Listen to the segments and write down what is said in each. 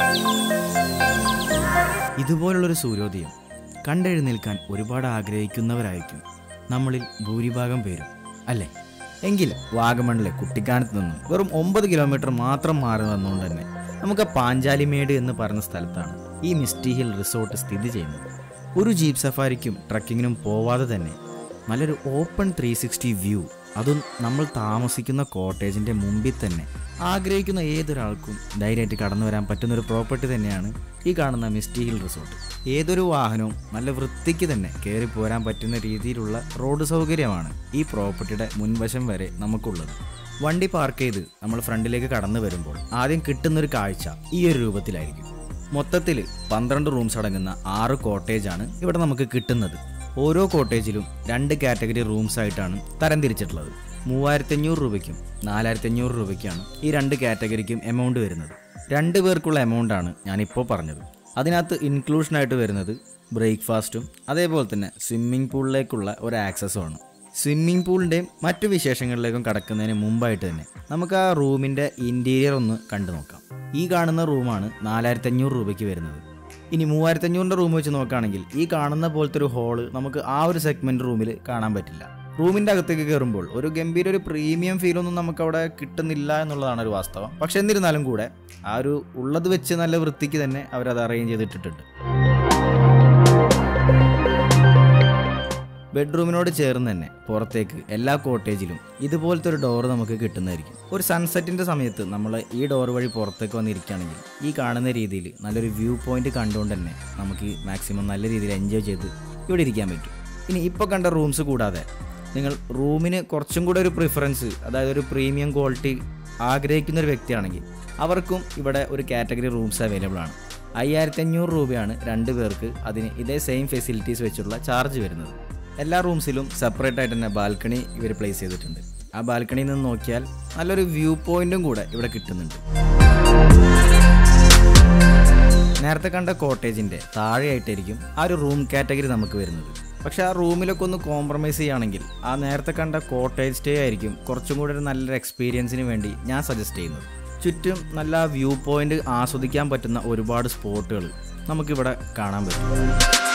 ഇതുപോലുള്ളൊരു സൂര്യോദയം കണ്ടെഴുന്നേൽക്കാൻ ഒരുപാട് ആഗ്രഹിക്കുന്നവരായിരിക്കും നമ്മളിൽ ഭൂരിഭാഗം പേരും അല്ലേ എങ്കിൽ വാഗമണിലെ കുട്ടിക്കാനത്ത് നിന്നും വെറും ഒമ്പത് കിലോമീറ്റർ മാത്രം മാറി വന്നുകൊണ്ട് തന്നെ നമുക്ക് പാഞ്ചാലിമേട് എന്ന് പറഞ്ഞ സ്ഥലത്താണ് ഈ മിസ്റ്റി ഹിൽ റിസോർട്ട് സ്ഥിതി ചെയ്യുന്നത് ഒരു ജീപ്പ് സഫാരിക്കും ട്രക്കിങ്ങിനും പോവാതെ തന്നെ നല്ലൊരു ഓപ്പൺ ത്രീ സിക്സ്റ്റി വ്യൂ അതും നമ്മൾ താമസിക്കുന്ന കോട്ടേജിൻ്റെ മുമ്പിൽ തന്നെ ആഗ്രഹിക്കുന്ന ഏതൊരാൾക്കും ധൈര്യമായിട്ട് കടന്നു വരാൻ പറ്റുന്ന ഒരു പ്രോപ്പർട്ടി തന്നെയാണ് ഈ കാണുന്ന മിസ്റ്റി ഹിൽ റിസോർട്ട് ഏതൊരു വാഹനവും നല്ല വൃത്തിക്ക് തന്നെ കയറി പോരാൻ പറ്റുന്ന രീതിയിലുള്ള റോഡ് സൗകര്യമാണ് ഈ പ്രോപ്പർട്ടിയുടെ മുൻവശം വരെ നമുക്കുള്ളത് വണ്ടി പാർക്ക് ചെയ്ത് നമ്മൾ ഫ്രണ്ടിലേക്ക് കടന്നു വരുമ്പോൾ ആദ്യം കിട്ടുന്നൊരു കാഴ്ച ഈ ഒരു രൂപത്തിലായിരിക്കും മൊത്തത്തിൽ പന്ത്രണ്ട് റൂംസ് അടങ്ങുന്ന ആറ് കോട്ടേജാണ് ഇവിടെ നമുക്ക് കിട്ടുന്നത് ഓരോ കോട്ടേജിലും രണ്ട് കാറ്റഗറി റൂംസ് ആയിട്ടാണ് തരംതിരിച്ചിട്ടുള്ളത് മൂവായിരത്തി അഞ്ഞൂറ് രൂപയ്ക്കും നാലായിരത്തി അഞ്ഞൂറ് രൂപയ്ക്കാണ് ഈ രണ്ട് കാറ്റഗറിക്കും എമൗണ്ട് വരുന്നത് രണ്ട് പേർക്കുള്ള എമൗണ്ടാണ് ഞാനിപ്പോൾ പറഞ്ഞത് അതിനകത്ത് ഇൻക്ലൂഷനായിട്ട് വരുന്നത് ബ്രേക്ക്ഫാസ്റ്റും അതേപോലെ തന്നെ സ്വിമ്മിംഗ് പൂളിലേക്കുള്ള ഒരു ആക്സസുമാണ് സ്വിമ്മിംഗ് പൂളിൻ്റെയും മറ്റു വിശേഷങ്ങളിലേക്കും കടക്കുന്നതിന് മുമ്പായിട്ട് തന്നെ നമുക്ക് ആ റൂമിൻ്റെ ഇൻറ്റീരിയർ ഒന്ന് കണ്ടു നോക്കാം ഈ കാണുന്ന റൂമാണ് നാലായിരത്തി അഞ്ഞൂറ് രൂപയ്ക്ക് വരുന്നത് ഇനി മൂവായിരത്തി അഞ്ഞൂറിൻ്റെ റൂം വെച്ച് നോക്കുകയാണെങ്കിൽ ഈ കാണുന്ന പോലത്തെ ഒരു ഹോള് നമുക്ക് ആ ഒരു സെഗ്മെൻറ്റ് റൂമിൽ കാണാൻ പറ്റില്ല റൂമിൻ്റെ അകത്തേക്ക് കയറുമ്പോൾ ഒരു ഗംഭീര ഒരു പ്രീമിയം ഫീലൊന്നും നമുക്ക് അവിടെ കിട്ടുന്നില്ല എന്നുള്ളതാണ് ഒരു വാസ്തവം പക്ഷെ എന്നിരുന്നാലും കൂടെ ആ ഒരു ഉള്ളത് വെച്ച് നല്ല വൃത്തിക്ക് തന്നെ അവരത് അറേഞ്ച് ചെയ്തിട്ടിട്ടുണ്ട് ബെഡ്റൂമിനോട് ചേർന്ന് തന്നെ പുറത്തേക്ക് എല്ലാ കോട്ടേജിലും ഇതുപോലത്തെ ഒരു ഡോർ നമുക്ക് കിട്ടുന്നതായിരിക്കും ഒരു സൺസെറ്റിന്റെ സമയത്ത് നമ്മൾ ഈ ഡോർ വഴി പുറത്തേക്ക് വന്നിരിക്കുകയാണെങ്കിൽ ഈ കാണുന്ന രീതിയിൽ നല്ലൊരു വ്യൂ പോയിന്റ് കണ്ടുകൊണ്ട് തന്നെ നമുക്ക് മാക്സിമം നല്ല രീതിയിൽ എൻജോയ് ചെയ്ത് ഇവിടെ ഇരിക്കാൻ പറ്റും ഇനി ഇപ്പോൾ കണ്ട റൂംസ് കൂടാതെ നിങ്ങൾ റൂമിന് കുറച്ചും കൂടെ ഒരു പ്രിഫറൻസ് അതായത് ഒരു പ്രീമിയം ക്വാളിറ്റി ആഗ്രഹിക്കുന്ന ഒരു വ്യക്തിയാണെങ്കിൽ അവർക്കും ഇവിടെ ഒരു കാറ്റഗറി റൂംസ് അവൈലബിൾ ആണ് അയ്യായിരത്തി അഞ്ഞൂറ് രൂപയാണ് രണ്ട് പേർക്ക് അതിന് ഇതേ സെയിം ഫെസിലിറ്റീസ് വെച്ചുള്ള ചാർജ് വരുന്നത് എല്ലാ റൂംസിലും സെപ്പറേറ്റ് ആയിട്ട് തന്നെ ബാൽക്കണി ഇവർ പ്ലേസ് ചെയ്തിട്ടുണ്ട് ആ ബാൽക്കണിയിൽ നിന്ന് നോക്കിയാൽ നല്ലൊരു വ്യൂ പോയിന്റും കൂടെ ഇവിടെ കിട്ടുന്നുണ്ട് നേരത്തെ കണ്ട കോട്ടേജിന്റെ താഴെയായിട്ടായിരിക്കും ആ ഒരു റൂം കാറ്റഗറി നമുക്ക് വരുന്നത് പക്ഷെ ആ റൂമിലൊക്കെ ഒന്ന് കോംപ്രമൈസ് ചെയ്യുകയാണെങ്കിൽ ആ നേരത്തെ കണ്ട കോട്ടേജ് സ്റ്റേ ആയിരിക്കും കുറച്ചും കൂടെ ഒരു നല്ലൊരു എക്സ്പീരിയൻസിന് വേണ്ടി ഞാൻ സജസ്റ്റ് ചെയ്യുന്നത് ചുറ്റും നല്ല വ്യൂ പോയിന്റ് ആസ്വദിക്കാൻ പറ്റുന്ന ഒരുപാട് സ്പോട്ടുകൾ നമുക്കിവിടെ കാണാൻ പറ്റും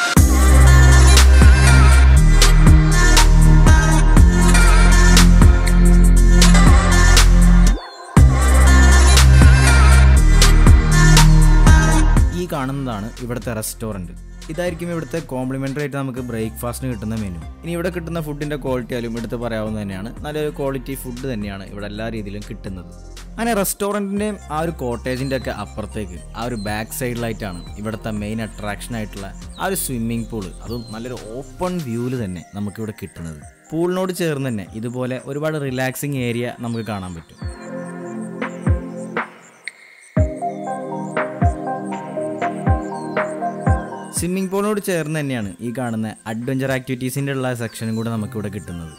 ഈ കാണുന്നതാണ് ഇവിടുത്തെ റെസ്റ്റോറൻറ്റ് ഇതായിരിക്കും ഇവിടുത്തെ കോംപ്ലിമെൻ്ററി ആയിട്ട് നമുക്ക് ബ്രേക്ക്ഫാസ്റ്റിന് കിട്ടുന്ന മെനു ഇനി ഇവിടെ കിട്ടുന്ന ഫുഡിൻ്റെ ക്വാളിറ്റി ആയാലും എടുത്ത് പറയാവുന്ന തന്നെയാണ് നല്ലൊരു ക്വാളിറ്റി ഫുഡ് തന്നെയാണ് ഇവിടെ എല്ലാ രീതിയിലും കിട്ടുന്നത് അങ്ങനെ റെസ്റ്റോറൻറ്റിൻ്റെയും ആ ഒരു കോട്ടേജിൻ്റെ ഒക്കെ അപ്പുറത്തേക്ക് ആ ഒരു ബാക്ക് സൈഡിലായിട്ടാണ് ഇവിടുത്തെ മെയിൻ അട്രാക്ഷൻ ആയിട്ടുള്ള ആ ഒരു സ്വിമ്മിംഗ് പൂള് അതും നല്ലൊരു ഓപ്പൺ വ്യൂവിൽ തന്നെ നമുക്കിവിടെ കിട്ടുന്നത് പൂളിനോട് ചേർന്ന് തന്നെ ഇതുപോലെ ഒരുപാട് റിലാക്സിങ് ഏരിയ നമുക്ക് കാണാൻ പറ്റും സ്വിമ്മിംഗ് പൂളിനോട് ചേർന്ന് തന്നെയാണ് ഈ കാണുന്ന അഡ്വഞ്ചർ ആക്ടിവിറ്റീസിൻ്റെ ഉള്ള സെക്ഷനും കൂടെ നമുക്കിവിടെ കിട്ടുന്നത്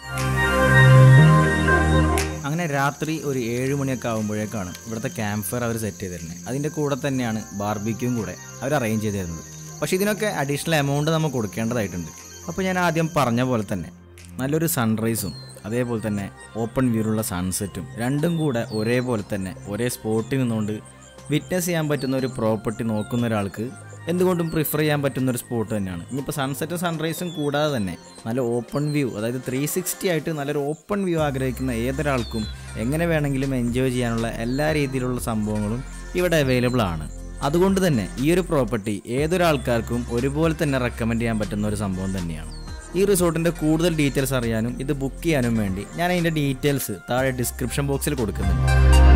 അങ്ങനെ രാത്രി ഒരു ഏഴ് മണിയൊക്കെ ആകുമ്പോഴേക്കാണ് ഇവിടുത്തെ ക്യാമ്പ് ഫയർ അവർ സെറ്റ് ചെയ്തിരുന്നത് അതിൻ്റെ കൂടെ തന്നെയാണ് ബാർബിക്യൂം കൂടെ അവർ അറേഞ്ച് ചെയ്ത് തരുന്നത് പക്ഷേ ഇതിനൊക്കെ അഡീഷണൽ എമൗണ്ട് നമ്മൾ കൊടുക്കേണ്ടതായിട്ടുണ്ട് അപ്പോൾ ഞാൻ ആദ്യം പറഞ്ഞ പോലെ തന്നെ നല്ലൊരു സൺറൈസും അതേപോലെ തന്നെ ഓപ്പൺ വ്യൂലുള്ള സൺസെറ്റും രണ്ടും കൂടെ ഒരേപോലെ തന്നെ ഒരേ സ്പോട്ടിൽ നിന്നുകൊണ്ട് വിറ്റ്നസ് ചെയ്യാൻ പറ്റുന്ന ഒരു പ്രോപ്പർട്ടി നോക്കുന്ന ഒരാൾക്ക് എന്തുകൊണ്ടും പ്രിഫർ ചെയ്യാൻ പറ്റുന്ന ഒരു സ്പോട്ട് തന്നെയാണ് ഇനിയിപ്പോൾ സൺസെറ്റും സൺറൈസും കൂടാതെ തന്നെ നല്ല ഓപ്പൺ വ്യൂ അതായത് ത്രീ സിക്സ്റ്റി ആയിട്ട് നല്ലൊരു ഓപ്പൺ വ്യൂ ആഗ്രഹിക്കുന്ന ഏതൊരാൾക്കും എങ്ങനെ വേണമെങ്കിലും എൻജോയ് ചെയ്യാനുള്ള എല്ലാ രീതിയിലുള്ള സംഭവങ്ങളും ഇവിടെ അവൈലബിൾ ആണ് അതുകൊണ്ട് തന്നെ ഈ ഒരു പ്രോപ്പർട്ടി ഏതൊരാൾക്കാർക്കും ഒരുപോലെ തന്നെ റെക്കമെൻഡ് ചെയ്യാൻ പറ്റുന്ന ഒരു സംഭവം തന്നെയാണ് ഈ റിസോർട്ടിൻ്റെ കൂടുതൽ ഡീറ്റെയിൽസ് അറിയാനും ഇത് ബുക്ക് ചെയ്യാനും വേണ്ടി ഞാൻ അതിൻ്റെ ഡീറ്റെയിൽസ് താഴെ ഡിസ്ക്രിപ്ഷൻ ബോക്സിൽ കൊടുക്കുന്നുണ്ട്